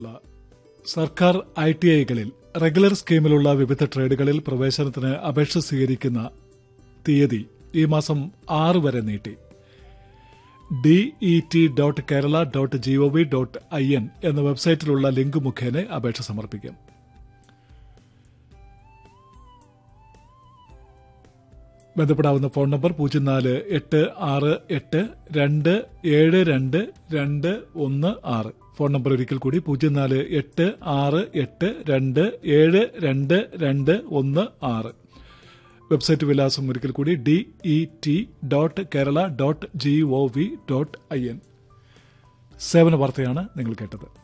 സർക്കാർ I T ഐകളിൽ regular സ്കീമിലുള്ള വിവിധ ട്രേഡുകളിൽ പ്രവേശനത്തിന് അപേക്ഷ സ്വീകരിക്കുന്ന തീയതി ഈ മാസം ആറ് വരെ നീട്ടി DET dot Kerala dot GOV dot I N എന്ന വെബ്സൈറ്റിലുള്ള ലിങ്ക് മുഖേന അപേക്ഷ സമർപ്പിക്കാം ബന്ധപ്പെടാവുന്ന ഫോൺ നമ്പർ പൂജ്യം നാല് എട്ട് ആറ് എട്ട് രണ്ട് ഏഴ് രണ്ട് രണ്ട് ഒന്ന് ആറ് ഫോൺ നമ്പർ ഒരിക്കൽ കൂടി പൂജ്യം നാല് എട്ട് ആറ് എട്ട് രണ്ട് ഏഴ് രണ്ട് രണ്ട് ഒന്ന് ആറ് വെബ്സൈറ്റ് വിലാസം ഒരിക്കൽ കൂടി D E T dot Kerala dot G O V dot I N സേവന വാർത്തയാണ് നിങ്ങൾ കേട്ടത്